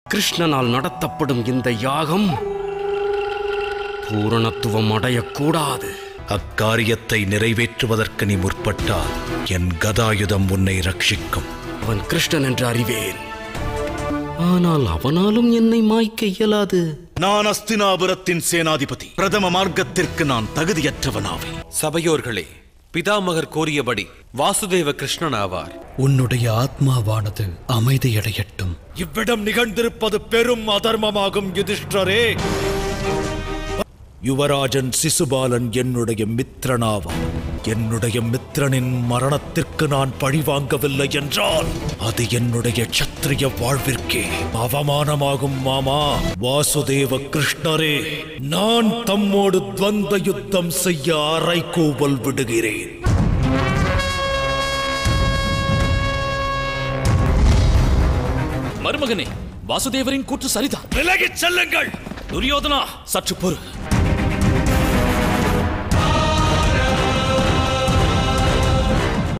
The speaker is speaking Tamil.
கிருஷ்ணனால் நடத்தப்படும் இந்த யாகம் பூரணத்துவம் அடையக்கூடாது அக்காரியத்தை நிறைவேற்றுவதற்கு நீ முற்பட்டால் என் கதாயுதம் உன்னை ரட்சிக்கும் அவன் கிருஷ்ணன் என்று அறிவேன் ஆனால் அவனாலும் என்னை மாய்க்க இயலாது நான் அஸ்தினாபுரத்தின் சேனாதிபதி பிரதம மார்க்கத்திற்கு நான் தகுதியற்றவனாவேன் சபையோர்களே பிதாமகர் கோரியபடி வாசுதேவ கிருஷ்ணன் ஆவார் உன்னுடைய ஆத்மாவானது அமைதியடையட்டும் இவ்விடம் நிகழ்ந்திருப்பது பெரும் அதர்மமாகும் யுதிஷ்டரே யுவராஜன் சிசுபாலன் என்னுடைய மித்திரனாவான் என்னுடைய மித்திரனின் மரணத்திற்கு நான் பழிவாங்கவில்லை என்றால் அது என்னுடைய சத்திரிய வாழ்விற்கே அவமானமாகும் மாமா வாசுதேவ கிருஷ்ணரே நான் தம்மோடு துவந்த யுத்தம் செய்ய அறைகூவல் விடுகிறேன் மருமகனே வாசுதேவரின் கூற்று சரிதான் விலகிச் செல்லுங்கள் துரியோதனா சற்று பொறு